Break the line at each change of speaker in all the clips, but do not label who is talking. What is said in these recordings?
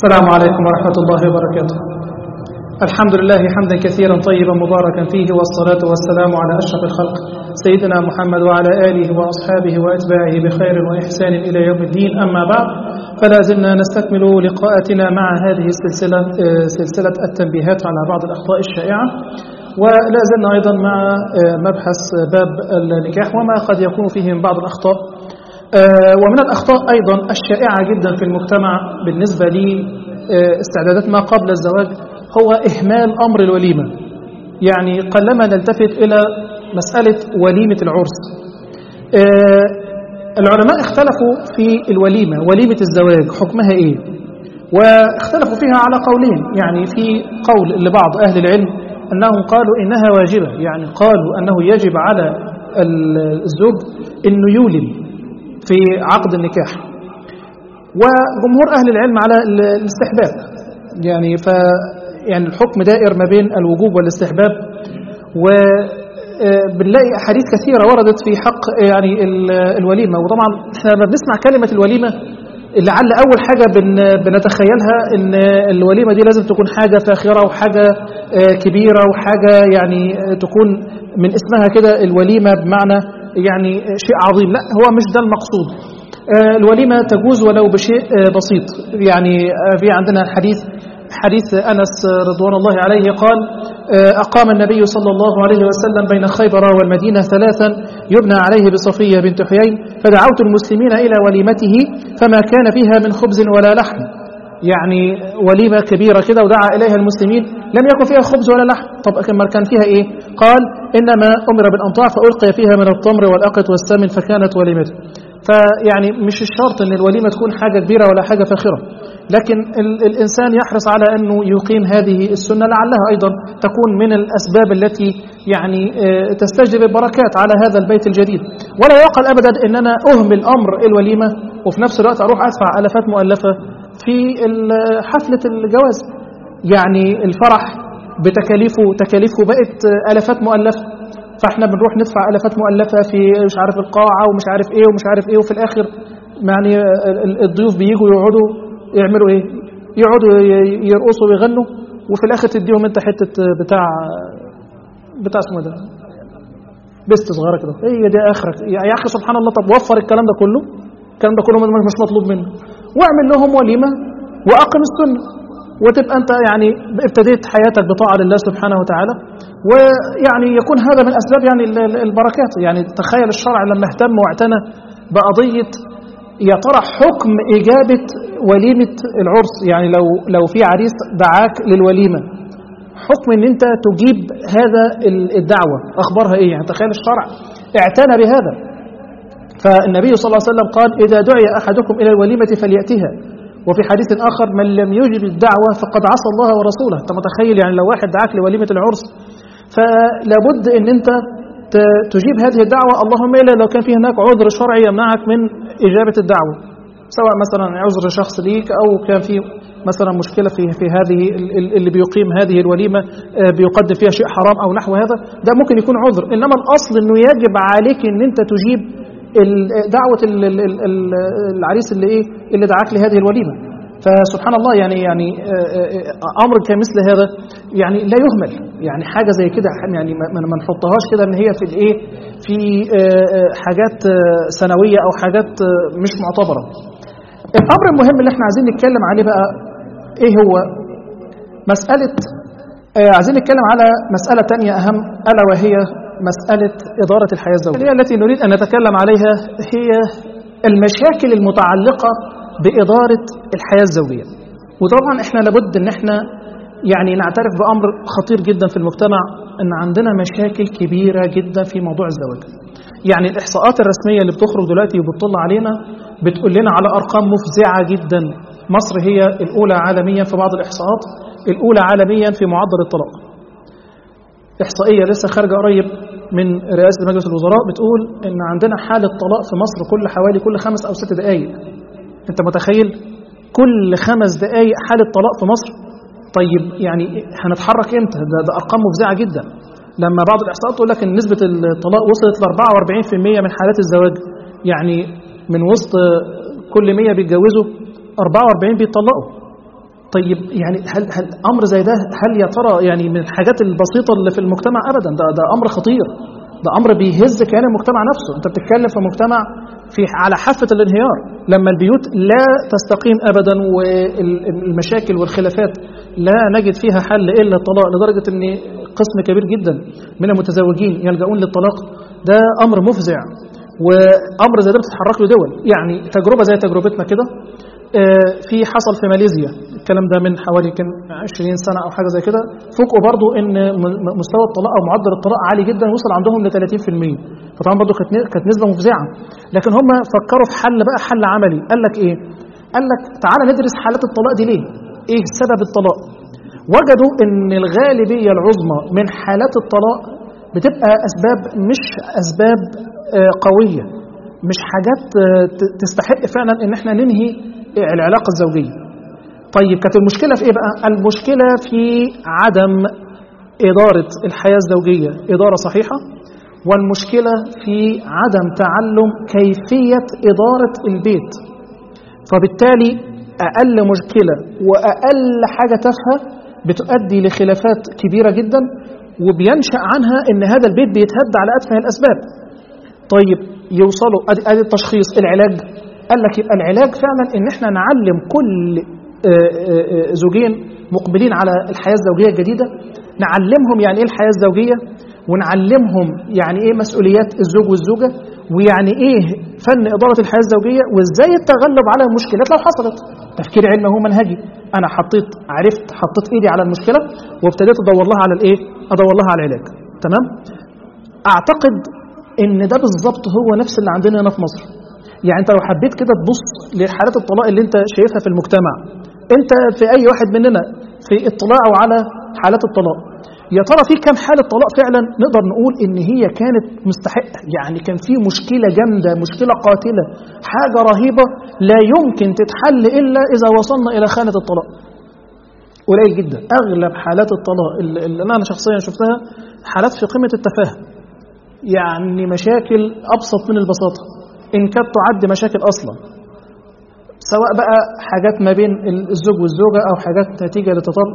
السلام عليكم ورحمة الله وبركاته الحمد لله حمدا كثيرا طيبا مباركا فيه والصلاة والسلام على أشرف الخلق سيدنا محمد وعلى آله وأصحابه وأتباعه بخير وإحسان إلى يوم الدين أما بعد فلا زلنا نستكمل لقاءاتنا مع هذه السلسلة سلسلة التنبيهات على بعض الأخطاء الشائعة ولا زلنا أيضا مع مبحث باب النكاح وما قد يكون فيه من بعض الأخطاء ومن الأخطاء أيضا الشائعة جدا في المجتمع بالنسبة لاستعدادات ما قبل الزواج هو إهمال أمر الوليمة يعني قلما نلتفت إلى مسألة وليمة العرس العلماء اختلفوا في الوليمة وليمة الزواج حكمها إيه واختلفوا فيها على قولين يعني في قول لبعض أهل العلم أنهم قالوا إنها واجبة يعني قالوا أنه يجب على الزوج أنه يولم في عقد النكاح وجمهور أهل العلم على الاستحباب يعني ف يعني الحكم دائر ما بين الوجوب والاستحباب وبنلاقي أحاديث كثيرة وردت في حق يعني الوليمة وطبعا احنا لما بنسمع كلمة الوليمة لعل أول حاجة بن بنتخيلها إن الوليمة دي لازم تكون حاجة فاخرة وحاجة كبيرة وحاجة يعني تكون من اسمها كده الوليمة بمعنى يعني شيء عظيم لا هو مش ده المقصود الوليمة تجوز ولو بشيء بسيط يعني في عندنا حديث حديث أنس رضوان الله عليه قال أقام النبي صلى الله عليه وسلم بين خيبر والمدينة ثلاثا يبنى عليه بصفية بنت حيين فدعوت المسلمين إلى وليمته فما كان فيها من خبز ولا لحم يعني وليمة كبيرة كده ودعا إليها المسلمين لم يكن فيها خبز ولا لحم طب كما كان فيها إيه قال إنما أمر بالأنطاع فألقي فيها من التمر والأقط والسمن فكانت وليمته فيعني مش الشرط أن الوليمة تكون حاجة كبيرة ولا حاجة فاخرة لكن الإنسان يحرص على أنه يقيم هذه السنة لعلها أيضا تكون من الأسباب التي يعني تستجلب البركات على هذا البيت الجديد ولا يعقل أبدا أن أنا أهمل أمر الوليمة وفي نفس الوقت أروح أدفع ألفات مؤلفة في حفلة الجواز يعني الفرح بتكاليفه تكاليفه بقت ألفات مؤلفة فاحنا بنروح ندفع ألفات مؤلفة في مش عارف القاعة ومش عارف ايه ومش عارف ايه وفي الآخر يعني الضيوف بييجوا يقعدوا يعملوا ايه يقعدوا يرقصوا ويغنوا وفي الآخر تديهم انت حتة بتاع بتاع اسمه ده بست صغيرة كده هي دي آخرك يا أخي سبحان الله طب وفر الكلام ده كله الكلام ده كله مش مطلوب منه واعمل لهم وليمة وأقم السنة وتبقى أنت يعني ابتديت حياتك بطاعة لله سبحانه وتعالى ويعني يكون هذا من أسباب يعني البركات يعني تخيل الشرع لما اهتم واعتنى بقضية يا ترى حكم إجابة وليمة العرس يعني لو لو في عريس دعاك للوليمة حكم ان انت تجيب هذا الدعوة اخبارها ايه يعني تخيل الشرع اعتنى بهذا فالنبي صلى الله عليه وسلم قال إذا دعي أحدكم إلى الوليمة فليأتها وفي حديث آخر من لم يجب الدعوة فقد عصى الله ورسوله أنت متخيل يعني لو واحد دعاك لوليمة العرس فلابد أن أنت تجيب هذه الدعوة اللهم إلا لو كان في هناك عذر شرعي يمنعك من إجابة الدعوة سواء مثلا عذر شخص ليك أو كان في مثلا مشكلة في في هذه اللي بيقيم هذه الوليمة بيقدم فيها شيء حرام أو نحو هذا ده ممكن يكون عذر إنما الأصل أنه يجب عليك أن أنت تجيب دعوة العريس اللي ايه اللي دعاك لهذه الوليمة فسبحان الله يعني يعني امر كمثل هذا يعني لا يهمل يعني حاجه زي كده يعني ما نحطهاش كده ان هي في الايه في حاجات سنويه او حاجات مش معتبره الامر المهم اللي احنا عايزين نتكلم عليه بقى ايه هو مساله عايزين نتكلم على مساله تانية اهم الا وهي مسألة إدارة الحياة الزوجية التي نريد أن نتكلم عليها هي المشاكل المتعلقة بإدارة الحياة الزوجية وطبعا إحنا لابد أن إحنا يعني نعترف بأمر خطير جدا في المجتمع أن عندنا مشاكل كبيرة جدا في موضوع الزواج يعني الإحصاءات الرسمية اللي بتخرج دلوقتي وبتطلع علينا بتقول لنا على أرقام مفزعة جدا مصر هي الأولى عالميا في بعض الإحصاءات الأولى عالميا في معدل الطلاق إحصائية لسه خارجة قريب من رئاسة مجلس الوزراء بتقول إن عندنا حالة طلاق في مصر كل حوالي كل خمس أو ست دقايق أنت متخيل كل خمس دقايق حالة طلاق في مصر طيب يعني هنتحرك إمتى ده, ده أرقام مفزعة جدا لما بعض الإحصاءات تقول لك إن نسبة الطلاق وصلت ل 44% من حالات الزواج يعني من وسط كل 100 بيتجوزوا 44 بيتطلقوا طيب يعني هل, هل أمر زي ده هل يا ترى يعني من الحاجات البسيطة اللي في المجتمع أبدا ده, ده أمر خطير ده أمر بيهز كيان المجتمع نفسه أنت بتتكلم في مجتمع في على حافة الانهيار لما البيوت لا تستقيم أبدا والمشاكل والخلافات لا نجد فيها حل إلا الطلاق لدرجة أن قسم كبير جدا من المتزوجين يلجؤون للطلاق ده أمر مفزع وأمر زي ده بتتحرك له دول يعني تجربة زي تجربتنا كده في حصل في ماليزيا الكلام ده من حوالي كان 20 سنة أو حاجة زي كده فوجئوا برضو إن مستوى الطلاق أو معدل الطلاق عالي جدا وصل عندهم ل 30% فطبعا برضو كانت نسبة مفزعة لكن هم فكروا في حل بقى حل عملي قال لك إيه؟ قال لك تعالى ندرس حالات الطلاق دي ليه؟ إيه سبب الطلاق؟ وجدوا إن الغالبية العظمى من حالات الطلاق بتبقى أسباب مش أسباب قوية مش حاجات تستحق فعلا إن احنا ننهي العلاقة الزوجية طيب كانت المشكلة في إيه بقى؟ المشكلة في عدم إدارة الحياة الزوجية إدارة صحيحة والمشكلة في عدم تعلم كيفية إدارة البيت فبالتالي أقل مشكلة وأقل حاجة تافهة بتؤدي لخلافات كبيرة جدا وبينشأ عنها إن هذا البيت بيتهد على أتفه الأسباب طيب يوصلوا أدي التشخيص العلاج قال لك يبقى العلاج فعلا إن إحنا نعلم كل زوجين مقبلين على الحياة الزوجية الجديدة نعلمهم يعني إيه الحياة الزوجية ونعلمهم يعني إيه مسؤوليات الزوج والزوجة ويعني إيه فن إدارة الحياة الزوجية وإزاي التغلب على المشكلات لو حصلت تفكير علمي هو منهجي أنا حطيت عرفت حطيت إيدي على المشكلة وابتديت أدور لها على الإيه أدور لها على العلاج تمام أعتقد إن ده بالظبط هو نفس اللي عندنا هنا في مصر يعني أنت لو حبيت كده تبص لحالات الطلاق اللي أنت شايفها في المجتمع أنت في أي واحد مننا في اطلاعه على حالات الطلاق يا ترى في كم حالة طلاق فعلا نقدر نقول إن هي كانت مستحقة يعني كان في مشكلة جامدة مشكلة قاتلة حاجة رهيبة لا يمكن تتحل إلا إذا وصلنا إلى خانة الطلاق قليل جدا أغلب حالات الطلاق اللي أنا شخصيا شفتها حالات في قمة التفاهة يعني مشاكل أبسط من البساطة إن كانت تعد مشاكل أصلا سواء بقى حاجات ما بين الزوج والزوجة أو حاجات نتيجة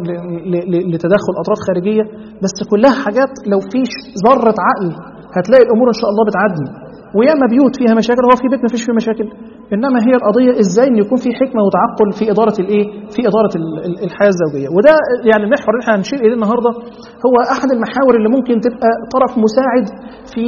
لتدخل أطراف خارجية بس كلها حاجات لو فيش ذرة عقل هتلاقي الأمور إن شاء الله بتعدي وياما بيوت فيها مشاكل هو في بيت ما فيش فيه مشاكل إنما هي القضية إزاي إن يكون في حكمة وتعقل في إدارة الإيه في إدارة الحياة الزوجية وده يعني المحور اللي احنا هنشير إليه النهاردة هو أحد المحاور اللي ممكن تبقى طرف مساعد في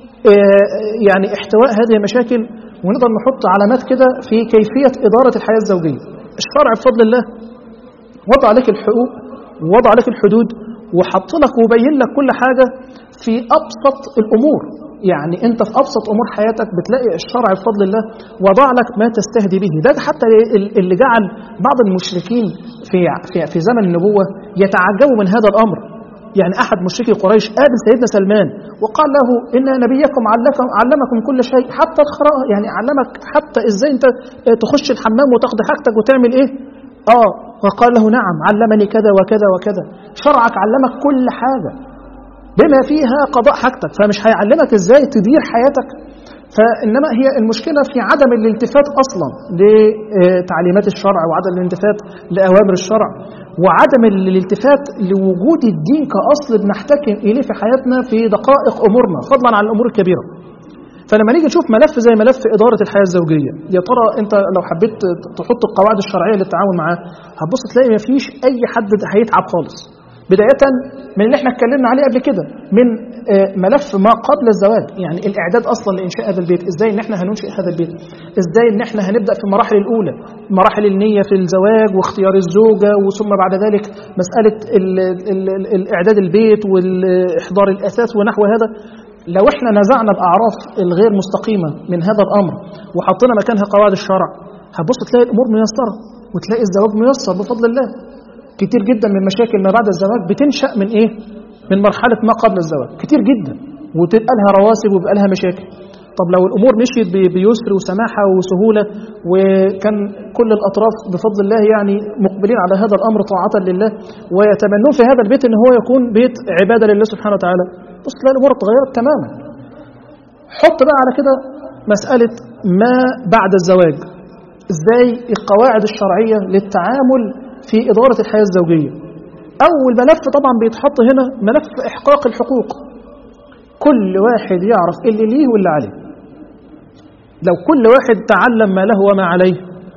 يعني احتواء هذه المشاكل ونقدر نحط علامات كده في كيفية إدارة الحياة الزوجية الشرع بفضل الله وضع لك الحقوق ووضع لك الحدود وحط لك وبين لك كل حاجة في أبسط الأمور يعني أنت في أبسط أمور حياتك بتلاقي الشرع بفضل الله وضع لك ما تستهدي به ده حتى اللي جعل بعض المشركين في, في, في زمن النبوة يتعجبوا من هذا الأمر يعني أحد مشركي قريش قابل سيدنا سلمان وقال له إن نبيكم علمكم, علمكم كل شيء حتى الخراء يعني علمك حتى إزاي أنت تخش الحمام وتقضي حاجتك وتعمل إيه آه وقال له نعم علمني كذا وكذا وكذا شرعك علمك كل حاجة بما فيها قضاء حاجتك فمش هيعلمك إزاي تدير حياتك فإنما هي المشكلة في عدم الالتفات أصلا لتعليمات الشرع وعدم الالتفات لأوامر الشرع وعدم الالتفات لوجود الدين كأصل بنحتكم إليه في حياتنا في دقائق أمورنا فضلا عن الأمور الكبيرة فلما نيجي نشوف ملف زي ملف إدارة الحياة الزوجية يا ترى أنت لو حبيت تحط القواعد الشرعية للتعامل معاه هتبص تلاقي ما فيش أي حد هيتعب خالص بداية من اللي احنا اتكلمنا عليه قبل كده من ملف ما قبل الزواج يعني الإعداد أصلا لإنشاء هذا البيت إزاي إن احنا هننشئ هذا البيت إزاي إن احنا هنبدأ في المراحل الأولى مراحل النية في الزواج واختيار الزوجة وثم بعد ذلك مسألة ال ال ال الإعداد البيت والإحضار الأساس ونحو هذا لو احنا نزعنا الأعراف الغير مستقيمة من هذا الأمر وحطينا مكانها قواعد الشرع هتبص تلاقي الأمور ميسرة وتلاقي الزواج ميسر بفضل الله كتير جدا من مشاكل ما بعد الزواج بتنشأ من إيه؟ من مرحلة ما قبل الزواج كتير جدا وتبقى لها رواسب ويبقى لها مشاكل طب لو الأمور مشيت بيسر وسماحة وسهولة وكان كل الأطراف بفضل الله يعني مقبلين على هذا الأمر طاعة لله ويتمنون في هذا البيت أن هو يكون بيت عبادة لله سبحانه وتعالى بص تلاقي الأمور اتغيرت تماما حط بقى على كده مسألة ما بعد الزواج ازاي القواعد الشرعية للتعامل في إدارة الحياة الزوجية أول ملف طبعا بيتحط هنا ملف إحقاق الحقوق كل واحد يعرف اللي ليه واللي عليه لو كل واحد تعلم ما له وما عليه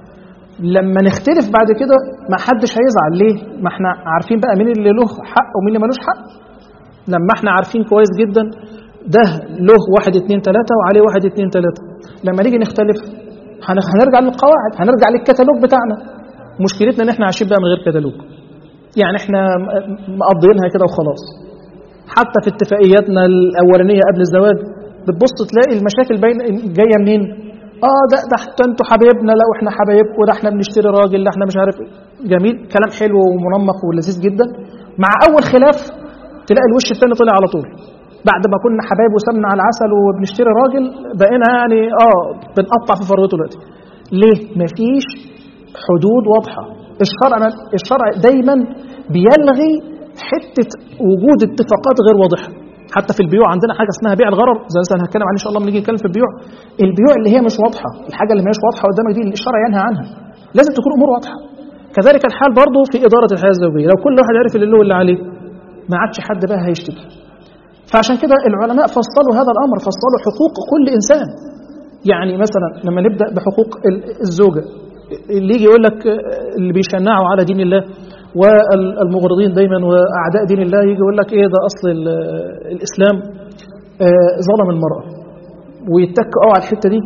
لما نختلف بعد كده ما حدش هيزعل ليه ما احنا عارفين بقى مين اللي له حق ومين اللي ملوش حق لما احنا عارفين كويس جدا ده له واحد اتنين تلاتة وعليه واحد اتنين تلاتة لما نيجي نختلف هنرجع للقواعد هنرجع للكتالوج بتاعنا مشكلتنا ان احنا عايشين بقى من غير كتالوج يعني احنا مقضيينها كده وخلاص حتى في اتفاقياتنا الاولانيه قبل الزواج بتبص تلاقي المشاكل بين جايه منين اه ده ده انتوا حبايبنا لا واحنا حبايبكم ده احنا بنشتري راجل ده احنا مش عارف جميل كلام حلو ومنمق ولذيذ جدا مع اول خلاف تلاقي الوش الثاني طلع على طول بعد ما كنا حبايب وسمنا على العسل وبنشتري راجل بقينا يعني اه بنقطع في فروته دلوقتي ليه مفيش حدود واضحه الشرع الشرع دايما بيلغي حته وجود اتفاقات غير واضحه حتى في البيوع عندنا حاجه اسمها بيع الغرر زي مثلا هنتكلم عنها ان شاء الله لما نيجي نتكلم في البيوع البيوع اللي هي مش واضحه الحاجه اللي مش واضحه قدامك دي الشرع ينهى عنها لازم تكون امور واضحه كذلك الحال برضه في اداره الحياه الزوجيه لو كل واحد عرف اللي له واللي عليه ما عادش حد بقى هيشتكي فعشان كده العلماء فصلوا هذا الامر فصلوا حقوق كل انسان يعني مثلا لما نبدا بحقوق الزوجه اللي يجي يقول لك اللي بيشنعوا على دين الله والمغرضين دايما واعداء دين الله يجي يقول لك ايه ده اصل الاسلام ظلم المراه ويتك اه على الحته دي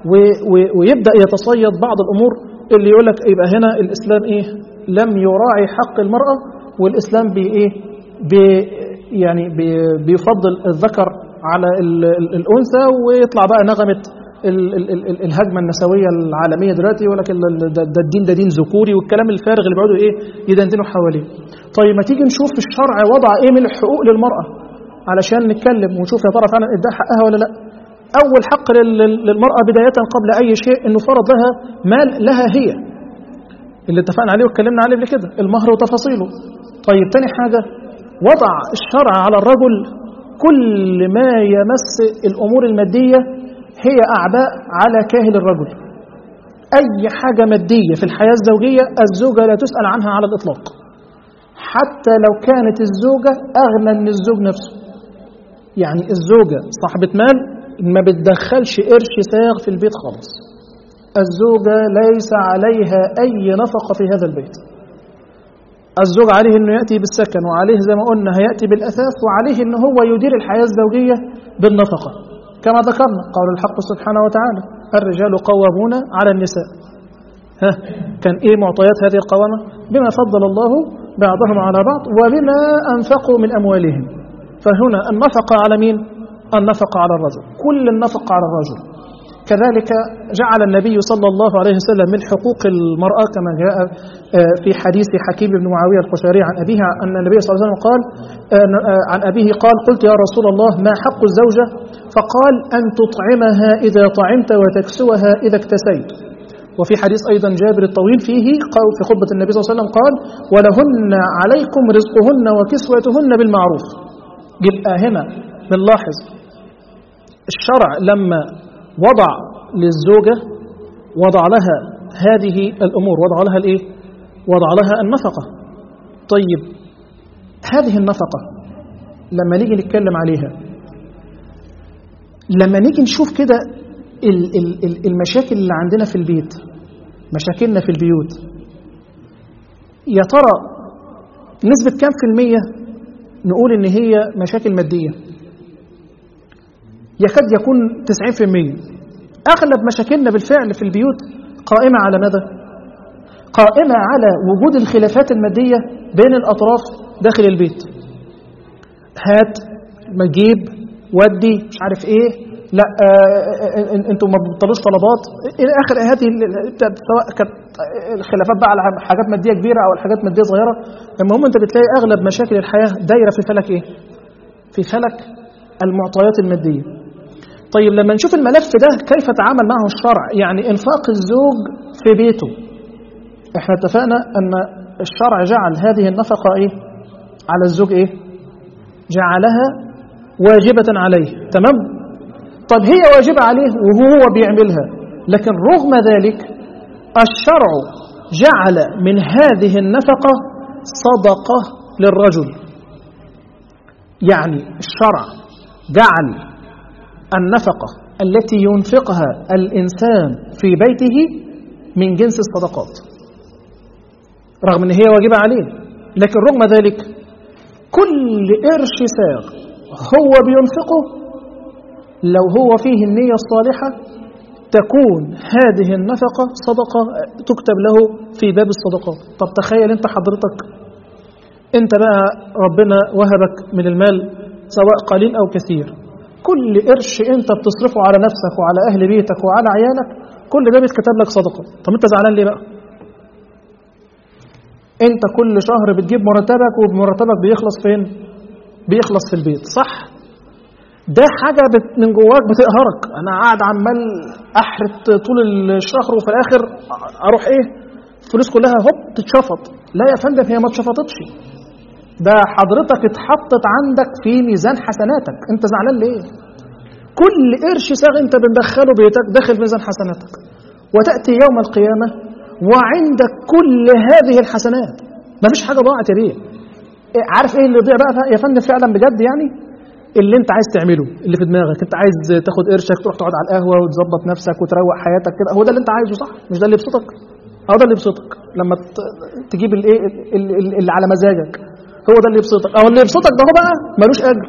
ويبدا يتصيد بعض الامور اللي يقول لك يبقى هنا الاسلام ايه لم يراعي حق المراه والاسلام بي ايه بي يعني بي بيفضل الذكر على الانثى ويطلع بقى نغمه الهجمه النسويه العالميه دلوقتي يقول لك ده الدين ده دين ذكوري والكلام الفارغ اللي بيقعدوا ايه يدندنوا حواليه. طيب ما تيجي نشوف الشرع وضع ايه من الحقوق للمراه علشان نتكلم ونشوف يا ترى فعلا اداها حقها ولا لا. اول حق للمراه بدايه قبل اي شيء انه فرض لها مال لها هي. اللي اتفقنا عليه واتكلمنا عليه قبل كده المهر وتفاصيله. طيب تاني حاجه وضع الشرع على الرجل كل ما يمس الامور الماديه هي أعباء على كاهل الرجل أي حاجة مادية في الحياة الزوجية الزوجة لا تسأل عنها على الإطلاق حتى لو كانت الزوجة أغنى من الزوج نفسه يعني الزوجة صاحبة مال ما بتدخلش قرش ساغ في البيت خالص الزوجة ليس عليها أي نفقة في هذا البيت الزوج عليه أنه يأتي بالسكن وعليه زي ما قلنا هيأتي بالأثاث وعليه أنه هو يدير الحياة الزوجية بالنفقة كما ذكرنا قول الحق سبحانه وتعالى الرجال قوامون على النساء ها كان ايه معطيات هذه القوامه بما فضل الله بعضهم على بعض وبما انفقوا من اموالهم فهنا النفقه على مين النفقه على الرجل كل النفقه على الرجل كذلك جعل النبي صلى الله عليه وسلم من حقوق المرأة كما جاء في حديث حكيم بن معاوية القشيري عن أبيه أن النبي صلى الله عليه وسلم قال عن أبيه قال قلت يا رسول الله ما حق الزوجة فقال أن تطعمها إذا طعمت وتكسوها إذا اكتسيت وفي حديث أيضا جابر الطويل فيه في خطبة النبي صلى الله عليه وسلم قال ولهن عليكم رزقهن وكسوتهن بالمعروف يبقى هنا بنلاحظ الشرع لما وضع للزوجة وضع لها هذه الأمور وضع لها الإيه؟ وضع لها النفقة طيب هذه النفقة لما نيجي نتكلم عليها لما نيجي نشوف كده المشاكل اللي عندنا في البيت مشاكلنا في البيوت يا ترى نسبة كام في المية نقول إن هي مشاكل مادية يكاد يكون 90% أغلب مشاكلنا بالفعل في البيوت قائمة على ماذا؟ قائمة على وجود الخلافات المادية بين الأطراف داخل البيت هات مجيب ودي مش عارف ايه لا آه انتوا ما بتطلوش طلبات الى اخر هذه سواء كانت الخلافات بقى على حاجات ماديه كبيره او الحاجات ماديه صغيره المهم انت بتلاقي اغلب مشاكل الحياه دايره في فلك ايه؟ في فلك المعطيات الماديه طيب لما نشوف الملف ده كيف تعامل معه الشرع يعني انفاق الزوج في بيته احنا اتفقنا ان الشرع جعل هذه النفقه ايه على الزوج ايه جعلها واجبة عليه تمام طب هي واجبة عليه وهو بيعملها لكن رغم ذلك الشرع جعل من هذه النفقة صدقة للرجل يعني الشرع جعل النفقة التي ينفقها الإنسان في بيته من جنس الصدقات رغم أن هي واجبة عليه لكن رغم ذلك كل قرش ساغ هو بينفقه لو هو فيه النية الصالحة تكون هذه النفقة صدقة تكتب له في باب الصدقات طب تخيل انت حضرتك انت بقى ربنا وهبك من المال سواء قليل أو كثير كل قرش انت بتصرفه على نفسك وعلى أهل بيتك وعلى عيالك كل ده بيتكتب لك صدقة طب انت زعلان ليه بقى انت كل شهر بتجيب مرتبك ومرتبك بيخلص فين بيخلص في البيت صح ده حاجة بت من جواك بتقهرك انا قاعد عمال احرت طول الشهر وفي الاخر اروح ايه الفلوس كلها هوب تتشفط لا يا فندم هي ما اتشفطتش ده حضرتك اتحطت عندك في ميزان حسناتك انت زعلان ليه كل قرش ساغ انت بندخله بيتك داخل ميزان حسناتك وتأتي يوم القيامة وعندك كل هذه الحسنات ما فيش حاجة ضاعت يا بيه عارف ايه اللي يضيع بقى يا فندم فعلا بجد يعني اللي انت عايز تعمله اللي في دماغك انت عايز تاخد قرشك تروح تقعد على القهوه وتظبط نفسك وتروق حياتك كده هو ده اللي انت عايزه صح مش ده اللي يبسطك هو ده اللي يبسطك لما تجيب الايه اللي على مزاجك هو ده اللي يبسطك او اللي يبسطك ده هو بقى ملوش اجر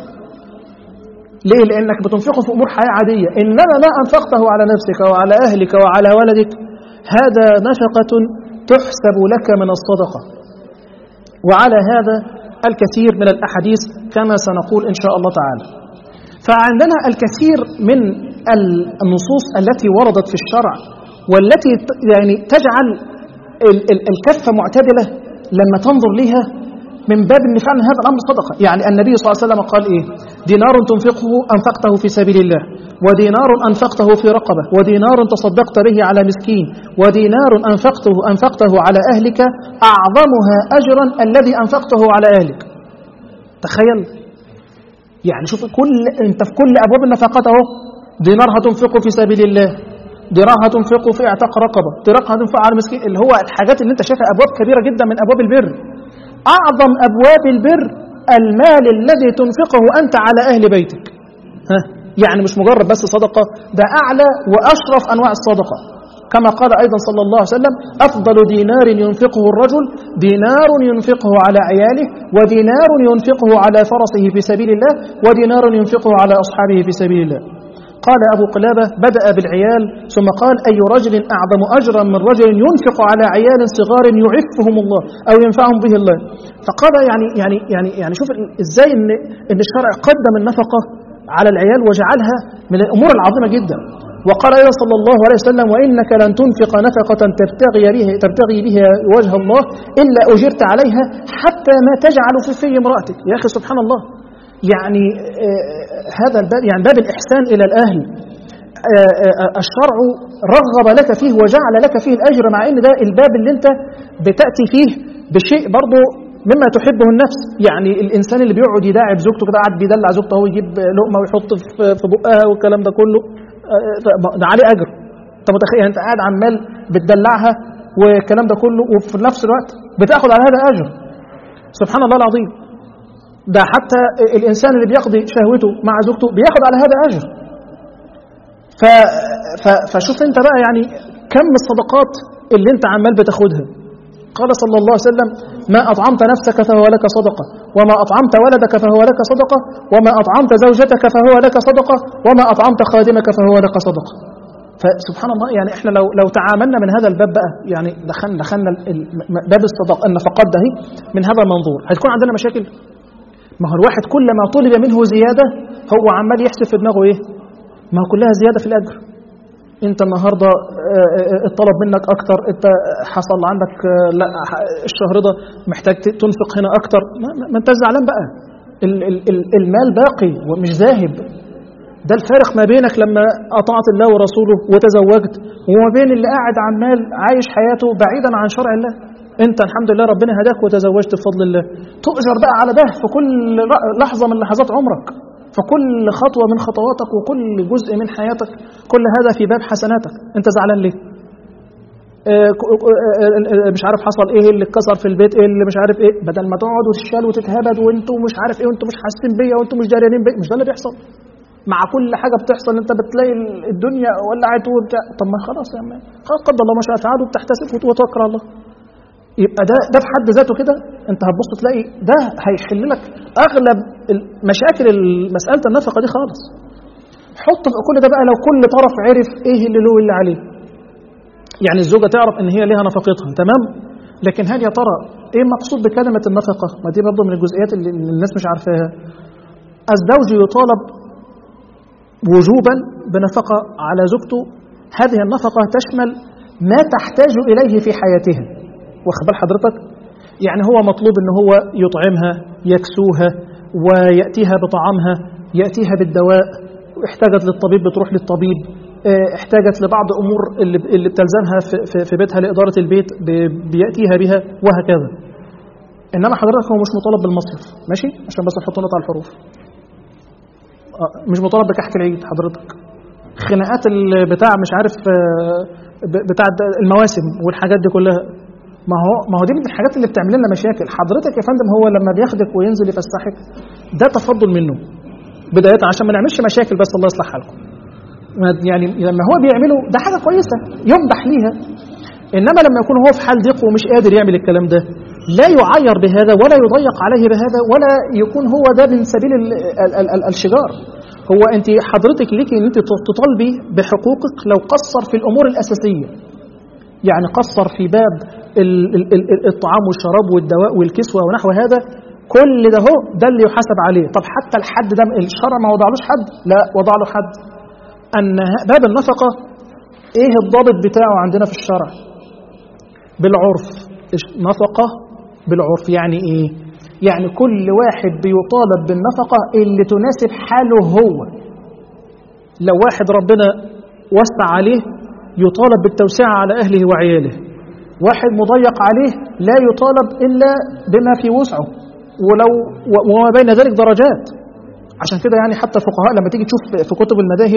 ليه لانك بتنفقه في امور حياه عاديه انما ما انفقته على نفسك وعلى اهلك وعلى ولدك هذا نفقه تحسب لك من الصدقه وعلى هذا الكثير من الأحاديث كما سنقول إن شاء الله تعالى فعندنا الكثير من النصوص التي وردت في الشرع والتي يعني تجعل الكفة معتدلة لما تنظر لها من باب ان فعلا هذا الامر صدقه، يعني النبي صلى الله عليه وسلم قال ايه؟ دينار تنفقه انفقته في سبيل الله، ودينار انفقته في رقبه، ودينار تصدقت به على مسكين، ودينار انفقته انفقته على اهلك اعظمها اجرا الذي انفقته على اهلك. تخيل يعني شوف كل انت في كل ابواب النفقات اهو دينار هتنفقه في سبيل الله دينار هتنفقه في اعتاق رقبه دينار هتنفقه على مسكين اللي هو الحاجات اللي انت شايفها ابواب كبيره جدا من ابواب البر أعظم أبواب البر المال الذي تنفقه أنت على أهل بيتك ها؟ يعني مش مجرد بس صدقة ده أعلى وأشرف أنواع الصدقة كما قال أيضا صلى الله عليه وسلم أفضل دينار ينفقه الرجل دينار ينفقه على عياله ودينار ينفقه على فرسه في سبيل الله ودينار ينفقه على أصحابه في سبيل الله قال أبو قلابة بدأ بالعيال ثم قال أي رجل أعظم أجرا من رجل ينفق على عيال صغار يعفهم الله أو ينفعهم به الله فقال يعني يعني يعني يعني شوف إزاي إن إن الشرع قدم النفقة على العيال وجعلها من الأمور العظيمة جدا وقال أيضا صلى الله عليه وسلم وإنك لن تنفق نفقة تبتغي بها تبتغي بها وجه الله إلا أجرت عليها حتى ما تجعل في في امرأتك يا أخي سبحان الله يعني هذا الباب يعني باب الإحسان إلى الأهل الشرع رغب لك فيه وجعل لك فيه الأجر مع أن ده الباب اللي أنت بتأتي فيه بشيء برضه مما تحبه النفس يعني الإنسان اللي بيقعد يداعب زوجته كده قاعد بيدلع زوجته هو يجيب لقمة ويحط في بقها والكلام ده كله ده عليه أجر أنت متخيل أنت قاعد عمال بتدلعها والكلام ده كله وفي نفس الوقت بتاخد على هذا أجر سبحان الله العظيم ده حتى الإنسان اللي بيقضي شهوته مع زوجته بياخد على هذا أجر ف... ف... فشوف انت بقى يعني كم الصدقات اللي انت عمال بتاخدها قال صلى الله عليه وسلم ما أطعمت نفسك فهو لك صدقة وما أطعمت ولدك فهو لك صدقة وما أطعمت زوجتك فهو لك صدقة وما أطعمت خادمك فهو لك صدقة فسبحان الله يعني احنا لو لو تعاملنا من هذا الباب بقى يعني دخلنا دخلنا باب الصدق النفقات ده من هذا المنظور هتكون عندنا مشاكل ما هو الواحد كل ما طلب منه زيادة هو عمال يحسب في دماغه ايه ما هو كلها زيادة في الأجر انت النهاردة الطلب منك اكتر انت حصل عندك لا الشهر ده محتاج تنفق هنا اكتر ما انت زعلان بقى المال باقي ومش ذاهب ده الفارق ما بينك لما أطعت الله ورسوله وتزوجت وما بين اللي قاعد عمال عايش حياته بعيدا عن شرع الله انت الحمد لله ربنا هداك وتزوجت بفضل الله تؤجر بقى على ده في كل لحظة من لحظات عمرك فكل خطوة من خطواتك وكل جزء من حياتك كل هذا في باب حسناتك انت زعلان ليه آه، ك- آه، آه، مش عارف حصل ايه اللي اتكسر في البيت ايه اللي مش عارف ايه بدل ما تقعد وتشال وتتهبد وانتوا مش عارف ايه وانتوا مش حاسين بيا وانتوا مش داريانين بيا مش ده اللي بيحصل مع كل حاجه بتحصل انت بتلاقي ال- الدنيا ولعت وبتاع طب ما خلاص يا عم خلاص قدر الله ما شاء فعل وبتحتسب وت- وتوكل على الله يبقى ده ده في حد ذاته كده انت هتبص تلاقي ده هيحل لك اغلب مشاكل مساله النفقه دي خالص حط في كل ده بقى لو كل طرف عرف ايه اللي له واللي عليه يعني الزوجه تعرف ان هي ليها نفقتها تمام لكن هل يا ترى ايه المقصود بكلمه النفقه ما دي برضه من الجزئيات اللي اللي الناس مش عارفاها الزوج يطالب وجوبا بنفقه على زوجته هذه النفقه تشمل ما تحتاج اليه في حياتها واخد بال حضرتك يعني هو مطلوب ان هو يطعمها يكسوها وياتيها بطعامها ياتيها بالدواء احتاجت للطبيب بتروح للطبيب اه، احتاجت لبعض امور اللي اللي بتلزمها في, في, في بيتها لاداره البيت ب- بياتيها بها وهكذا انما حضرتك هو مش مطالب بالمصرف ماشي عشان بس نحط نقطه على الحروف اه، مش مطالب بكحك العيد حضرتك خناقات ال- بتاع مش عارف اه، ب- بتاع د- المواسم والحاجات دي كلها ما هو ما هو دي من الحاجات اللي بتعمل لنا مشاكل حضرتك يا فندم هو لما بياخدك وينزل يفسحك ده تفضل منه بدايه عشان ما نعملش مشاكل بس الله يصلح حالكم ما- يعني لما هو بيعمله ده حاجه كويسه يمدح ليها انما لما يكون هو في حال ضيق ومش قادر يعمل الكلام ده لا يعير بهذا ولا يضيق عليه بهذا ولا يكون هو ده من سبيل ال ال ال ال الشجار هو انت حضرتك ليك ان انت تطالبي بحقوقك لو قصر في الامور الاساسيه يعني قصر في باب ال- ال- ال- الطعام والشراب والدواء والكسوة ونحو هذا كل ده هو ده اللي يحاسب عليه طب حتى الحد ده الشرع ما وضعلوش حد لا وضع له حد أن ه- باب النفقة إيه الضابط بتاعه عندنا في الشرع بالعرف إيش- نفقة بالعرف يعني إيه يعني كل واحد بيطالب بالنفقة اللي تناسب حاله هو لو واحد ربنا وسع عليه يطالب بالتوسعة على أهله وعياله واحد مضيق عليه لا يطالب إلا بما في وسعه ولو و- وما بين ذلك درجات عشان كده يعني حتى الفقهاء لما تيجي تشوف في كتب المذاهب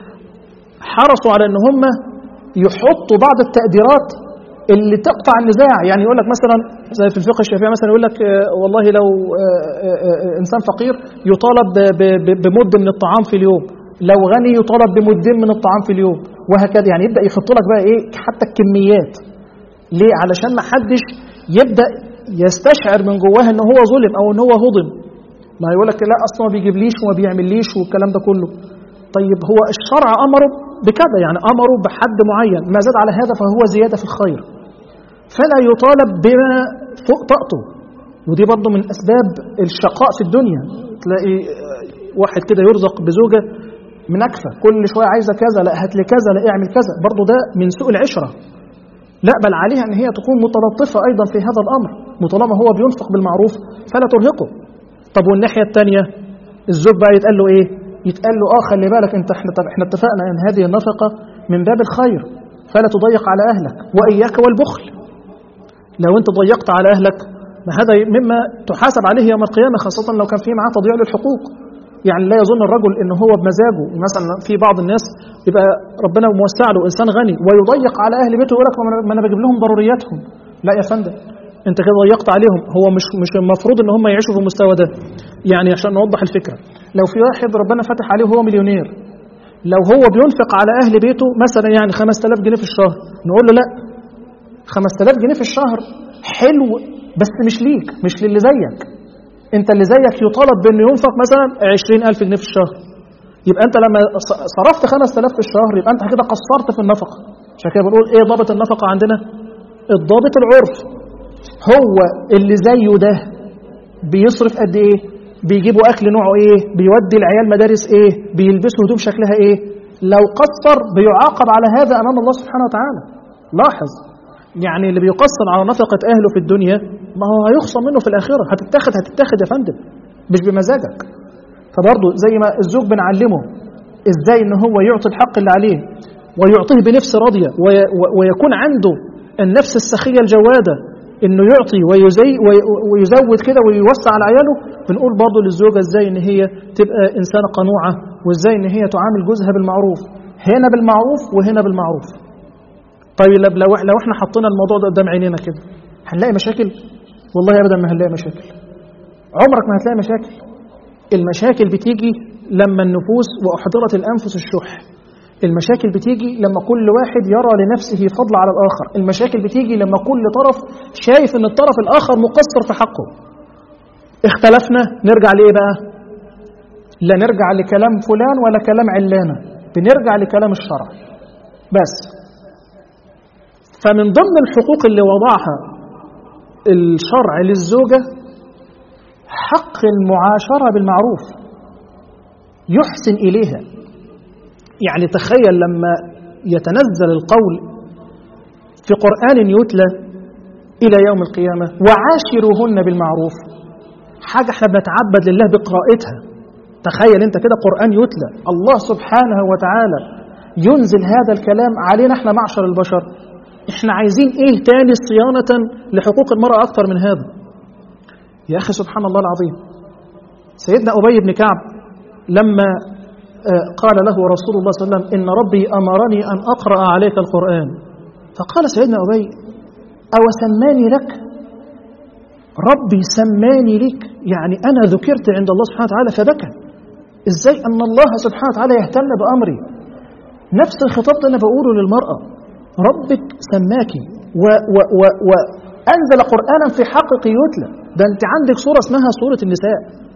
حرصوا على ان هم يحطوا بعض التقديرات اللي تقطع النزاع يعني يقول لك مثلا زي في الفقه الشافعي مثلا يقول لك آه، والله لو آه، آه، آه، انسان فقير يطالب ب- ب- ب- بمد من الطعام في اليوم لو غني يطالب بمدين من الطعام في اليوم وهكذا يعني يبدا يحط لك بقى ايه حتى الكميات ليه علشان ما حدش يبدا يستشعر من جواه ان هو ظلم او ان هو هضم ما يقول لك لا اصلا ما بيجيبليش وما بيعمليش والكلام ده كله طيب هو الشرع امره بكذا يعني امره بحد معين ما زاد على هذا فهو زياده في الخير فلا يطالب بما فوق طاقته ودي برضه من اسباب الشقاء في الدنيا تلاقي آه، واحد كده يرزق بزوجه منكفه كل شويه عايزه كذا لا هات لي كذا لا اعمل كذا برضه ده من سوء العشره لا بل عليها ان هي تكون متلطفه ايضا في هذا الامر وطالما هو بينفق بالمعروف فلا ترهقه طب والناحيه الثانيه الزوج بقى يتقال له ايه يتقال له اه خلي بالك انت احنا طب احنا اتفقنا ان هذه النفقه من باب الخير فلا تضيق على اهلك واياك والبخل لو انت ضيقت على اهلك ما هذا مما تحاسب عليه يوم القيامه خاصه لو كان في معاه تضييع للحقوق يعني لا يظن الرجل ان هو بمزاجه مثلا في بعض الناس يبقى ربنا موسع له انسان غني ويضيق على اهل بيته ويقول لك ما أنا- ما انا بجيب لهم ضرورياتهم لا يا فندم انت كده ضيقت عليهم هو مش مش المفروض ان هم يعيشوا في المستوى ده يعني عشان نوضح الفكره لو في واحد ربنا فتح عليه وهو مليونير لو هو بينفق على اهل بيته مثلا يعني 5000 جنيه في الشهر نقول له لا 5000 جنيه في الشهر حلو بس مش ليك مش للي زيك انت اللي زيك يطالب بانه ينفق مثلا 20000 جنيه في الشهر يبقى انت لما ص- صرفت 5000 في الشهر يبقى انت كده قصرت في النفقه عشان كده بنقول ايه ضابط النفقه عندنا الضابط العرف هو اللي زيه ده بيصرف قد ايه بيجيبوا اكل نوعه ايه بيودي العيال مدارس ايه بيلبسوا هدوم شكلها ايه لو قصر بيعاقب على هذا امام الله سبحانه وتعالى لاحظ يعني اللي بيقصر على نفقة أهله في الدنيا ما هو هيخصم منه في الآخرة هتتاخد هتتاخد يا فندم مش بمزاجك فبرضه زي ما الزوج بنعلمه ازاي ان هو يعطي الحق اللي عليه ويعطيه بنفس راضية وي- ويكون عنده النفس السخية الجوادة انه يعطي ويزي وي- ويزود كده ويوسع على عياله بنقول برضه للزوجة ازاي ان هي تبقى انسانة قنوعة وازاي ان هي تعامل جوزها بالمعروف هنا بالمعروف وهنا بالمعروف طيب لو لو احنا حطينا الموضوع ده قدام عينينا كده هنلاقي مشاكل والله ابدا ما هنلاقي مشاكل عمرك ما هتلاقي مشاكل المشاكل بتيجي لما النفوس واحضرت الانفس الشح المشاكل بتيجي لما كل واحد يرى لنفسه فضل على الاخر المشاكل بتيجي لما كل طرف شايف ان الطرف الاخر مقصر في حقه اختلفنا نرجع لايه بقى لا نرجع لكلام فلان ولا كلام علانه بنرجع لكلام الشرع بس فمن ضمن الحقوق اللي وضعها الشرع للزوجة حق المعاشرة بالمعروف يحسن إليها يعني تخيل لما يتنزل القول في قرآن يتلى إلى يوم القيامة وعاشروهن بالمعروف حاجة احنا بنتعبد لله بقراءتها تخيل انت كده قرآن يتلى الله سبحانه وتعالى ينزل هذا الكلام علينا احنا معشر البشر احنا عايزين ايه تاني صيانة لحقوق المرأة اكتر من هذا يا اخي سبحان الله العظيم سيدنا أبي بن كعب لما قال له رسول الله صلى الله عليه وسلم إن ربي أمرني أن أقرأ عليك القرآن فقال سيدنا أبي أو سماني لك ربي سماني لك يعني أنا ذكرت عند الله سبحانه وتعالى فبكى إزاي أن الله سبحانه وتعالى يهتم بأمري نفس الخطاب ده أنا بقوله للمرأة ربك سماكي و و و وأنزل قرآنا في حقك يتلى ده أنت عندك سورة اسمها سورة النساء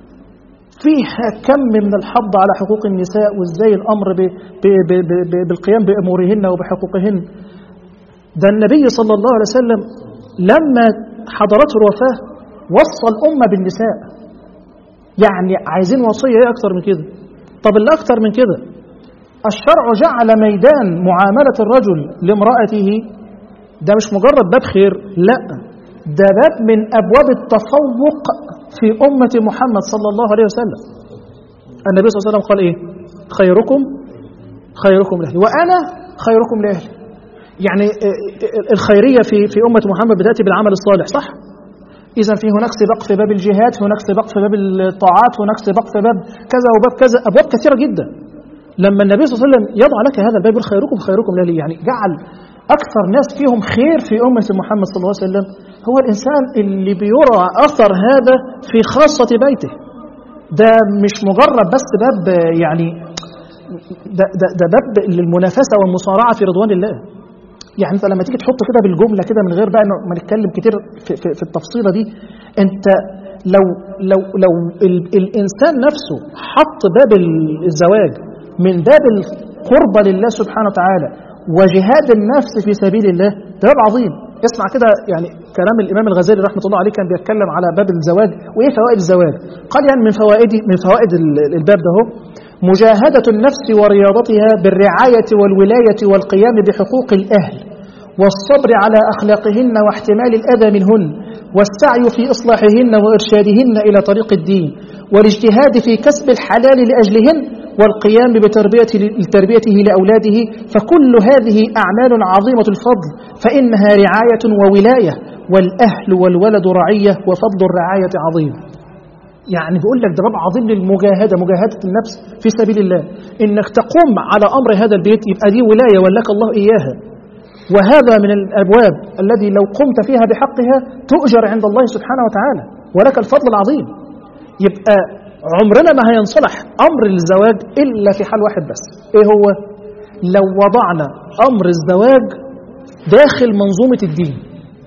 فيها كم من الحض على حقوق النساء وازاي الأمر ب ب ب ب ب بالقيام بأمورهن وبحقوقهن ده النبي صلى الله عليه وسلم لما حضرته الوفاة وصى الأمة بالنساء يعني عايزين وصية ايه أكتر من كده طب اللي أكتر من كده الشرع جعل ميدان معاملة الرجل لامرأته ده مش مجرد باب خير لا ده باب من أبواب التفوق في أمة محمد صلى الله عليه وسلم النبي صلى الله عليه وسلم قال إيه خيركم خيركم لأهلي وأنا خيركم لأهلي يعني الخيرية في في أمة محمد بتأتي بالعمل الصالح صح؟ إذا في هناك سباق في باب الجهاد هناك سباق في باب الطاعات هناك سباق في باب كذا وباب كذا أبواب كثيرة جدا لما النبي صلى الله عليه وسلم يضع لك هذا الباب خيركم خيركم لأهلي يعني جعل أكثر ناس فيهم خير في أمة محمد صلى الله عليه وسلم هو الإنسان اللي بيرى أثر هذا في خاصة بيته ده مش مجرد بس باب يعني ده, ده, ده باب للمنافسة والمصارعة في رضوان الله يعني انت لما تيجي تحط كده بالجملة كده من غير بقى ما نتكلم كتير في, في, في التفصيلة دي انت لو لو لو ال الإنسان نفسه حط باب الزواج من باب القربة لله سبحانه وتعالى وجهاد النفس في سبيل الله ده باب عظيم اسمع كده يعني كلام الإمام الغزالي رحمة الله عليه كان بيتكلم على باب الزواج وإيه فوائد الزواج قال يعني من فوائد من فوائد الباب ده هو مجاهدة النفس ورياضتها بالرعاية والولاية والقيام بحقوق الأهل والصبر على أخلاقهن واحتمال الأذى منهن والسعي في إصلاحهن وإرشادهن إلى طريق الدين والاجتهاد في كسب الحلال لأجلهن والقيام بتربية لتربيته لأولاده فكل هذه أعمال عظيمة الفضل فإنها رعاية وولاية والأهل والولد رعية وفضل الرعاية عظيم يعني بيقول لك ده باب عظيم للمجاهدة مجاهدة النفس في سبيل الله إنك تقوم على أمر هذا البيت يبقى دي ولاية ولك الله إياها وهذا من الأبواب الذي لو قمت فيها بحقها تؤجر عند الله سبحانه وتعالى ولك الفضل العظيم يبقى عمرنا ما هينصلح أمر الزواج إلا في حال واحد بس إيه هو؟ لو وضعنا أمر الزواج داخل منظومة الدين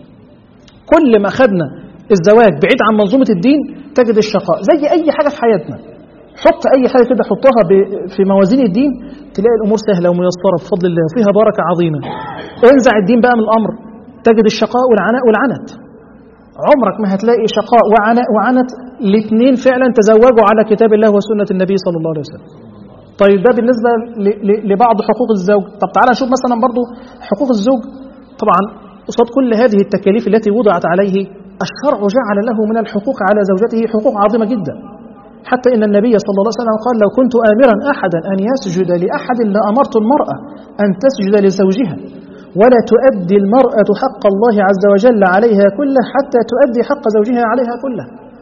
كل ما خدنا الزواج بعيد عن منظومة الدين تجد الشقاء زي أي حاجة في حياتنا حط أي حاجة كده حطها في موازين الدين تلاقي الأمور سهلة وميسرة بفضل الله وفيها بركة عظيمة انزع الدين بقى من الأمر تجد الشقاء والعناء والعنت عمرك ما هتلاقي شقاء وعناء وعنت الاثنين فعلا تزوجوا على كتاب الله وسنة النبي صلى الله عليه وسلم طيب ده بالنسبة لبعض حقوق الزوج طب تعالى نشوف مثلا برضو حقوق الزوج طبعا قصاد كل هذه التكاليف التي وضعت عليه الشرع جعل له من الحقوق على زوجته حقوق عظيمة جدا حتى إن النبي صلى الله عليه وسلم قال لو كنت آمرا أحدا أن يسجد لأحد لأمرت المرأة أن تسجد لزوجها ولا تؤدي المرأة حق الله عز وجل عليها كله حتى تؤدي حق زوجها عليها كله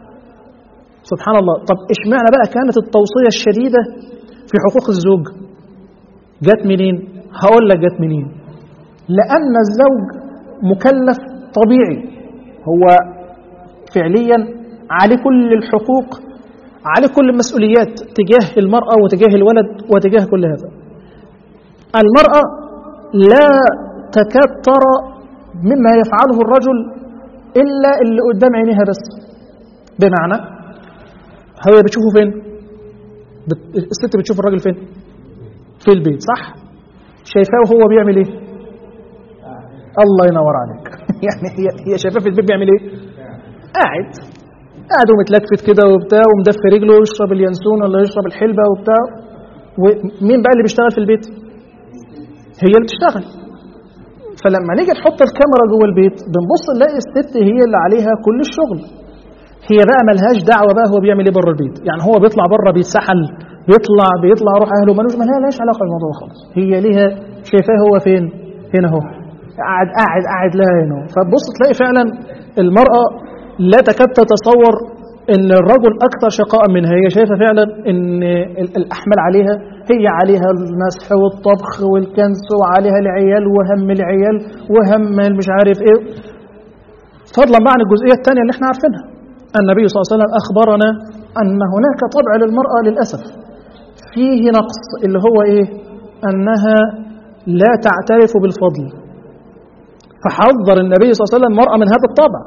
سبحان الله طب اشمعنى بقى كانت التوصية الشديدة في حقوق الزوج جت منين هقول لك جت منين لأن الزوج مكلف طبيعي هو فعليا عليه كل الحقوق عليه كل المسؤوليات تجاه المرأة وتجاه الولد وتجاه كل هذا المرأة لا تكاد ترى مما يفعله الرجل إلا اللي قدام عينيها بس بمعنى هو بتشوفه فين بت... الست بتشوف الراجل فين في البيت صح شايفاه وهو بيعمل ايه الله ينور عليك يعني هي هي شايفاه في البيت بيعمل ايه قاعد قاعد ومتلكفت كده وبتاع ومدفي رجله ويشرب اليانسون ولا يشرب الحلبه وبتاع ومين بقى اللي بيشتغل في البيت هي اللي بتشتغل فلما نيجي نحط الكاميرا جوه البيت بنبص نلاقي الست هي اللي عليها كل الشغل هي بقى ملهاش دعوه بقى هو بيعمل ايه بره البيت يعني هو بيطلع بره بيتسحل بيطلع بيطلع يروح اهله ملوش مالهاش علاقه بالموضوع خالص هي ليها شايفاه هو فين هنا اهو قاعد قاعد قاعد لها هنا فتبص تلاقي فعلا المراه لا تكاد تتصور ان الرجل اكثر شقاء منها هي شايفه فعلا ان الاحمال عليها هي عليها المسح والطبخ والكنس وعليها العيال وهم العيال وهم مش عارف ايه فضلا بقى عن الجزئيه الثانيه اللي احنا عارفينها النبي صلى الله عليه وسلم اخبرنا ان هناك طبع للمراه للاسف فيه نقص اللي هو ايه انها لا تعترف بالفضل فحذر النبي صلى الله عليه وسلم المراه من هذا الطبع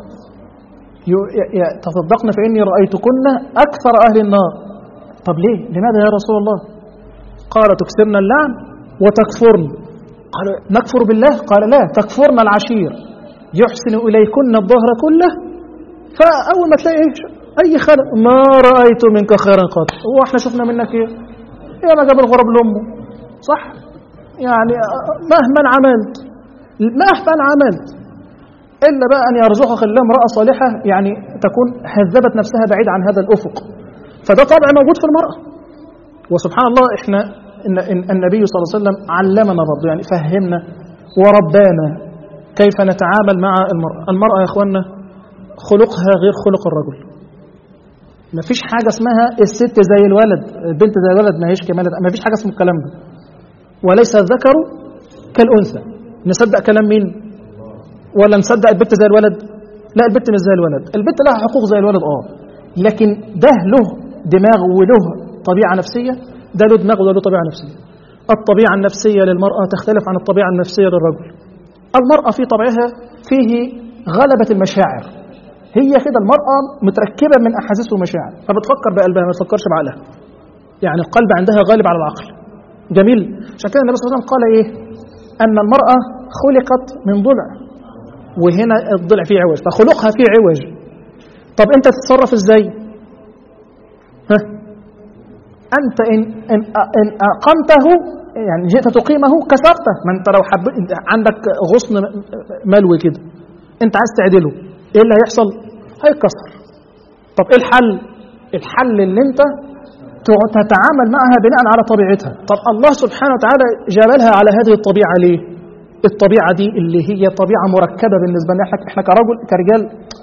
تصدقن فإني رأيتكن أكثر أهل النار طب ليه؟ لماذا يا رسول الله؟ قال تكسرن اللعن وتكفرن قال نكفر بالله؟ قال لا تكفرن العشير يحسن إليكن الظهر كله فأول ما تلاقي أي خلق ما رأيت منك خيرا قط هو احنا شفنا منك ايه؟ يا ما جاب الغرب لأمه صح؟ يعني مهما عملت مهما عملت إلا بقى أن يرزقك الله امرأة صالحة يعني تكون هذبت نفسها بعيد عن هذا الأفق فده طبع موجود في المرأة وسبحان الله إحنا إن إن النبي صلى الله عليه وسلم علمنا برضه يعني فهمنا وربانا كيف نتعامل مع المرأة المرأة يا إخوانا خلقها غير خلق الرجل ما فيش حاجة اسمها الست زي الولد البنت زي الولد ما هيش كمالة ما فيش حاجة اسمه الكلام ده وليس الذكر كالأنثى نصدق كلام مين ولا نصدق البت زي الولد لا البت مش زي الولد البت لها حقوق زي الولد اه لكن ده له دماغ وله طبيعة نفسية ده له دماغ وده له طبيعة نفسية الطبيعة النفسية للمرأة تختلف عن الطبيعة النفسية للرجل المرأة في طبعها فيه غلبة المشاعر هي كده المرأة متركبة من أحاسيس ومشاعر فبتفكر بقلبها ما تفكرش بعقلها يعني القلب عندها غالب على العقل جميل عشان كده النبي صلى الله عليه وسلم قال ايه ان المرأة خلقت من ضلع وهنا الضلع فيه عوج فخلقها فيه عوج طب انت تتصرف ازاي ها انت ان ان, إن اقمته يعني جئت تقيمه كسرته ما انت لو حب عندك غصن ملوي كده انت عايز تعدله ايه اللي هيحصل هيتكسر طب ايه الحل الحل اللي انت تتعامل معها بناء على طبيعتها طب الله سبحانه وتعالى جبلها على هذه الطبيعة ليه الطبيعة دي اللي هي طبيعة مركبة بالنسبة لنا احنا احنا كرجل كرجال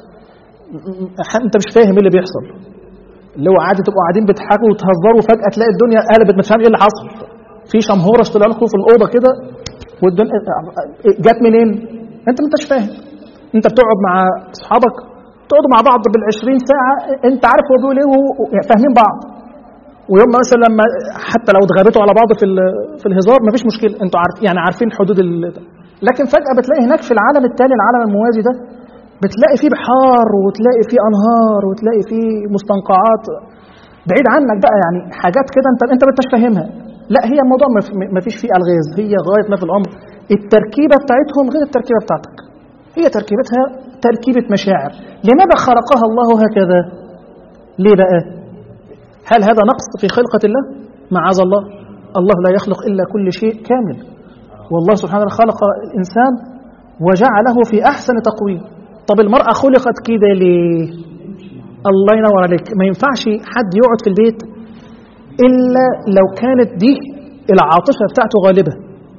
انت مش فاهم ايه اللي بيحصل اللي هو عادي تبقوا قاعدين بتضحكوا وتهزروا وفجأة تلاقي الدنيا قلبت ما تفهم ايه اللي حصل في شمهورة طلع لكم في الأوضة كده والدنيا جت منين انت ما انتش فاهم انت بتقعد مع اصحابك تقعدوا مع بعض بال20 ساعة انت عارف هو بيقول ايه فاهمين بعض ويوم مثلا لما حتى لو اتغابتوا على بعض في في الهزار مفيش مشكله انتوا عارف يعني عارفين حدود ال... لكن فجاه بتلاقي هناك في العالم الثاني العالم الموازي ده بتلاقي فيه بحار وتلاقي فيه انهار وتلاقي فيه مستنقعات بعيد عنك بقى يعني حاجات كده انت انت ما انتش فاهمها لا هي الموضوع ما فيش فيه الغاز هي غايه ما في الامر التركيبه بتاعتهم غير التركيبه بتاعتك هي تركيبتها تركيبه مشاعر لماذا خلقها الله هكذا ليه بقى هل هذا نقص في خلقة الله؟ معاذ الله الله لا يخلق إلا كل شيء كامل والله سبحانه وتعالى خلق الإنسان وجعله في أحسن تقويم طب المرأة خلقت كده ليه؟ الله ينور عليك ما ينفعش حد يقعد في البيت إلا لو كانت دي العاطفة بتاعته غالبة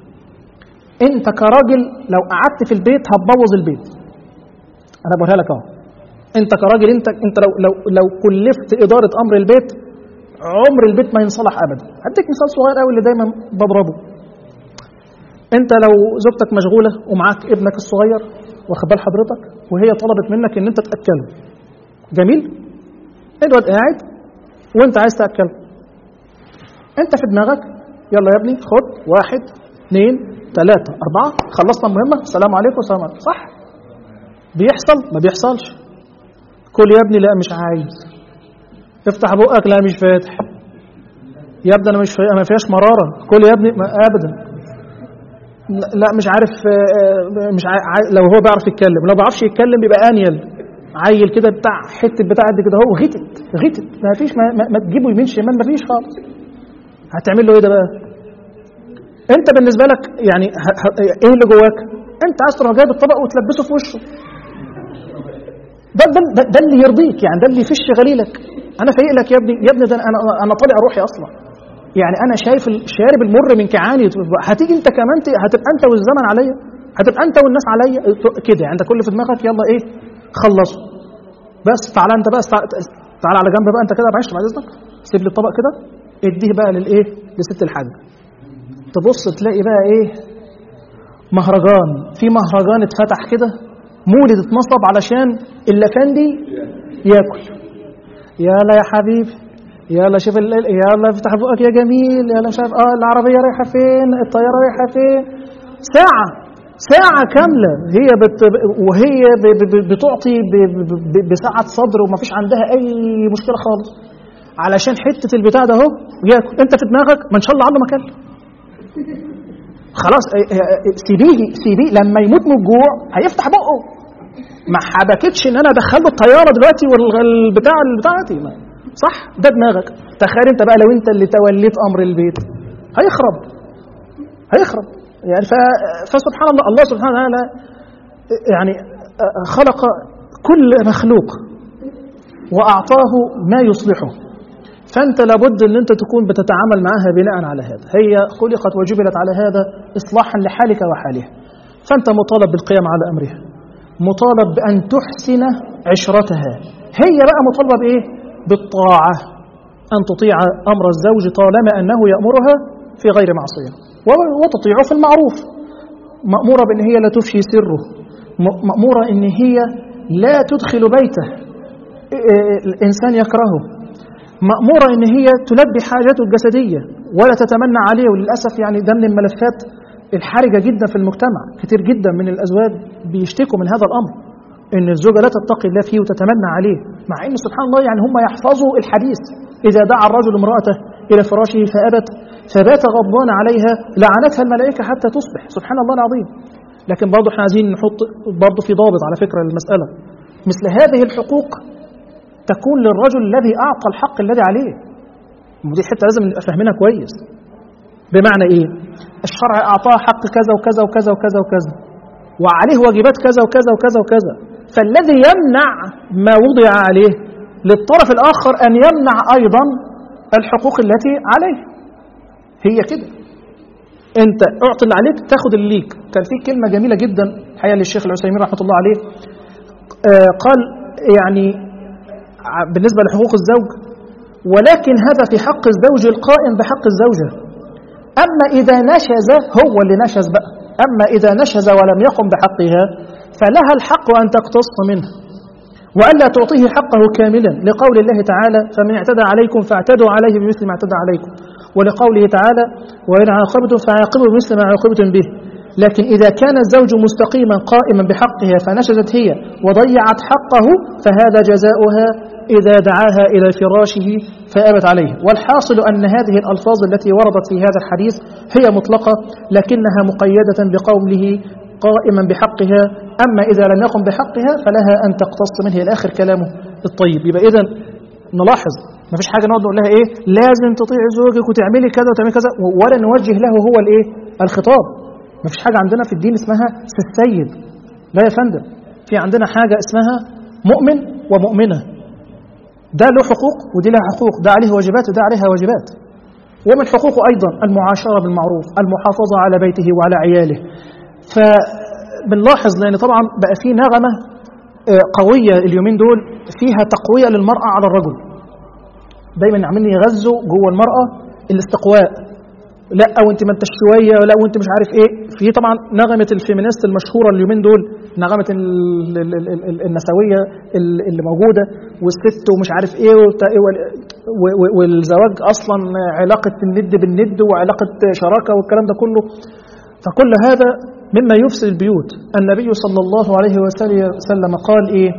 أنت كراجل لو قعدت في البيت هتبوظ البيت أنا بقولها لك أهو أنت كراجل أنت أنت لو لو لو كلفت إدارة أمر البيت عمر البيت ما ينصلح ابدا هديك مثال صغير قوي اللي دايما بضربه انت لو زوجتك مشغوله ومعاك ابنك الصغير واخد بال حضرتك وهي طلبت منك ان انت تاكله جميل الواد قاعد وانت عايز تاكله انت في دماغك يلا يا ابني خد واحد اثنين ثلاثة أربعة خلصنا المهمة السلام عليكم السلام عليكم صح بيحصل ما بيحصلش كل يا ابني لا مش عايز افتح بقك لا مش فاتح يا ابني انا مش فا... ما فيهاش مراره كل يا ابني ما... ابدا لا مش عارف مش عارف لو هو بيعرف يتكلم لو ما بيعرفش يتكلم بيبقى انيل عيل كده بتاع حته بتاع قد كده هو غتت غتت ما فيش ما, ما, ما تجيبه يمين شمال ما فيش خالص هتعمل له ايه ده بقى انت بالنسبه لك يعني ه... ه... ايه اللي جواك انت عايز تروح جايب الطبق وتلبسه في وشه ده, ده, ده, ده اللي يرضيك يعني ده اللي يفش غليلك انا فايق لك يا ابني يا ابني ده انا انا طالع روحي اصلا يعني انا شايف الشارب المر من كعاني هتيجي انت كمان هتبقى انت والزمن عليا هتبقى انت والناس عليا كده يعني انت كل في دماغك يلا ايه خلصوا بس تعالى انت بقى تعالى على جنب بقى انت كده معلش بعد اذنك سيب لي الطبق كده اديه بقى للايه لست الحاج تبص تلاقي بقى ايه مهرجان في مهرجان اتفتح كده مولد اتنصب علشان اللفندي ياكل يلا يا حبيبي يلا شوف ال... يلا افتح بقك يا جميل يلا مش عارف اه العربيه رايحه فين الطياره رايحه فين ساعه ساعة كاملة هي بت... وهي ب... ب... بتعطي ب... ب... بسعة صدر وما فيش عندها أي مشكلة خالص علشان حتة البتاع ده اهو ياكل أنت في دماغك ما إن شاء الله عنده مكان خلاص سيبيه سيبيه لما يموت من الجوع هيفتح بقه ما حبكتش ان انا ادخل له الطياره دلوقتي والبتاع بتاعتي صح ده دماغك تخيل انت بقى لو انت اللي توليت امر البيت هيخرب هيخرب يعني ف... فسبحان الله الله سبحانه وتعالى يعني خلق كل مخلوق واعطاه ما يصلحه فانت لابد ان انت تكون بتتعامل معها بناء على هذا هي خلقت وجبلت على هذا اصلاحا لحالك وحالها فانت مطالب بالقيام على امرها مطالب بان تحسن عشرتها هي بقى مطالبه بايه بالطاعه ان تطيع امر الزوج طالما انه يامرها في غير معصيه وتطيعه في المعروف ماموره بان هي لا تفشي سره ماموره ان هي لا تدخل بيته الانسان يكرهه مأمورة إن هي تلبي حاجاته الجسدية ولا تتمنى عليه وللأسف يعني ده من الملفات الحرجة جدا في المجتمع كتير جدا من الأزواج بيشتكوا من هذا الأمر إن الزوجة لا تتقي الله فيه وتتمنى عليه مع إن سبحان الله يعني هم يحفظوا الحديث إذا دعا الرجل امرأته إلى فراشه فأبت فبات غضبان عليها لعنتها الملائكة حتى تصبح سبحان الله العظيم لكن برضه احنا عايزين نحط برضه في ضابط على فكرة المسألة مثل هذه الحقوق تكون للرجل الذي أعطى الحق الذي عليه ودي حتة لازم نبقى فاهمينها كويس بمعنى إيه الشرع أعطاه حق كذا وكذا وكذا وكذا وكذا وعليه واجبات كذا وكذا وكذا وكذا فالذي يمنع ما وضع عليه للطرف الآخر أن يمنع أيضا الحقوق التي عليه هي كده انت اعطي اللي عليك تاخد اللي ليك كان في كلمة جميلة جدا حقيقة للشيخ العثيمين رحمة الله عليه آه قال يعني بالنسبة لحقوق الزوج ولكن هذا في حق الزوج القائم بحق الزوجة أما إذا نشز هو اللي نشز بقى أما إذا نشز ولم يقم بحقها فلها الحق أن تقتص منه وألا تعطيه حقه كاملا لقول الله تعالى فمن اعتدى عليكم فاعتدوا عليه بمثل ما اعتدى عليكم ولقوله تعالى وإن عاقبتم فعاقبوا بمثل ما عاقبتم به لكن إذا كان الزوج مستقيما قائما بحقها فنشزت هي وضيعت حقه فهذا جزاؤها إذا دعاها إلى فراشه فأبت عليه والحاصل أن هذه الألفاظ التي وردت في هذا الحديث هي مطلقة لكنها مقيدة بقوله قائما بحقها أما إذا لم يقم بحقها فلها أن تقتص منه إلى آخر كلامه الطيب يبقى إذا نلاحظ ما فيش حاجة نقعد نقول لها إيه لازم تطيعي زوجك وتعملي كذا وتعملي كذا ولا نوجه له هو الإيه الخطاب ما فيش حاجة عندنا في الدين اسمها السيد لا يا فندم في عندنا حاجة اسمها مؤمن ومؤمنة ده له حقوق ودي لها حقوق ده عليه واجبات وده عليها واجبات ومن حقوقه أيضا المعاشرة بالمعروف المحافظة على بيته وعلى عياله فبنلاحظ لأن طبعا بقى في نغمة قوية اليومين دول فيها تقوية للمرأة على الرجل دايما عاملين يغزوا جوه المرأة الاستقواء لا وانت ما انتش شويه لا وانت مش عارف ايه في طبعا نغمه الفيمينيست المشهوره اليومين دول نغمه ال- ال- ال- ال- النسويه ال- اللي موجوده والست ومش عارف ايه وبتاع إيه وال- و- و- والزواج اصلا علاقه الند بالند وعلاقه شراكه والكلام ده كله فكل هذا مما يفسد البيوت النبي صلى الله عليه وسلم قال ايه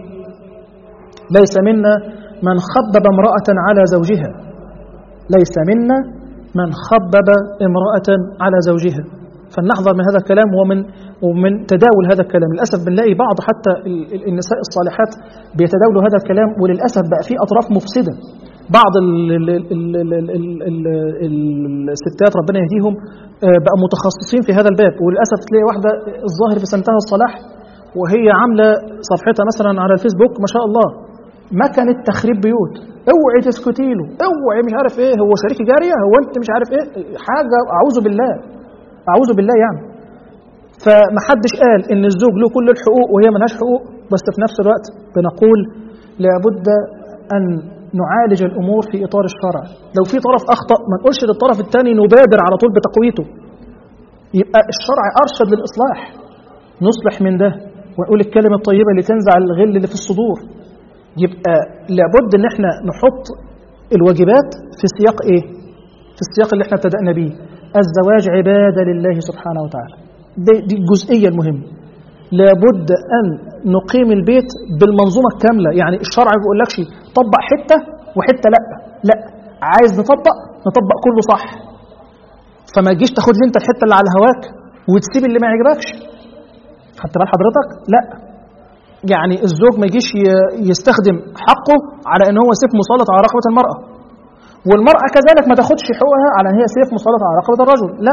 ليس منا من خبب امراه على زوجها ليس منا من خبب امرأة على زوجها فلنحذر من هذا الكلام ومن ومن تداول هذا الكلام للأسف بنلاقي بعض حتى ال- ال- النساء الصالحات بيتداولوا هذا الكلام وللأسف بقى في أطراف مفسدة بعض ال ال ال ال ال ال ال الستات ربنا يهديهم آه، بقى متخصصين في هذا الباب وللأسف تلاقي واحدة الظاهر في سنتها الصلاح وهي عاملة صفحتها مثلا على الفيسبوك ما شاء الله مكنة تخريب بيوت اوعي تسكتي له اوعي مش عارف ايه هو شريك جاريه هو انت مش عارف ايه حاجه اعوذ بالله اعوذ بالله يعني فمحدش قال ان الزوج له كل الحقوق وهي ملهاش حقوق بس في نفس الوقت بنقول لابد ان نعالج الامور في اطار الشرع لو في طرف اخطا ما نقولش للطرف الثاني نبادر على طول بتقويته يبقى الشرع ارشد للاصلاح نصلح من ده ونقول الكلمه الطيبه اللي تنزع الغل اللي في الصدور يبقى لابد ان احنا نحط الواجبات في سياق ايه في السياق اللي احنا ابتدأنا بيه الزواج عبادة لله سبحانه وتعالى دي, دي الجزئية المهمة لابد أن نقيم البيت بالمنظومة الكاملة يعني الشرع ما بيقولكش طبق حتة وحتة لا لا عايز نطبق نطبق كله صح فما تجيش تاخد لي انت الحتة اللي على هواك وتسيب اللي ما يعجبكش خدت بال حضرتك لا يعني الزوج ما يجيش ي- يستخدم حقه على ان هو سيف مسلط على رقبه المراه والمراه كذلك ما تاخدش حقوقها على ان هي سيف مسلط على رقبه الرجل لا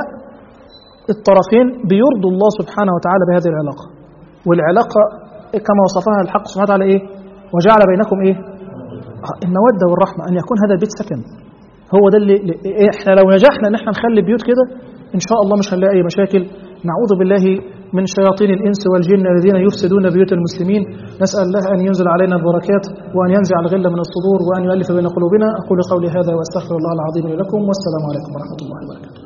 الطرفين بيرضوا الله سبحانه وتعالى بهذه العلاقه والعلاقه كما وصفها الحق سبحانه وتعالى ايه وجعل بينكم ايه آه، الموده والرحمه ان يكون هذا البيت سكن هو ده اللي اللي- إيه احنا لو نجحنا ان احنا نخلي البيوت كده ان شاء الله مش هنلاقي اي مشاكل نعوذ بالله من شياطين الانس والجن الذين يفسدون بيوت المسلمين نسال الله ان ينزل علينا البركات وان ينزع الغل من الصدور وان يؤلف بين قلوبنا اقول قولي هذا واستغفر الله العظيم لي لكم والسلام عليكم ورحمه الله وبركاته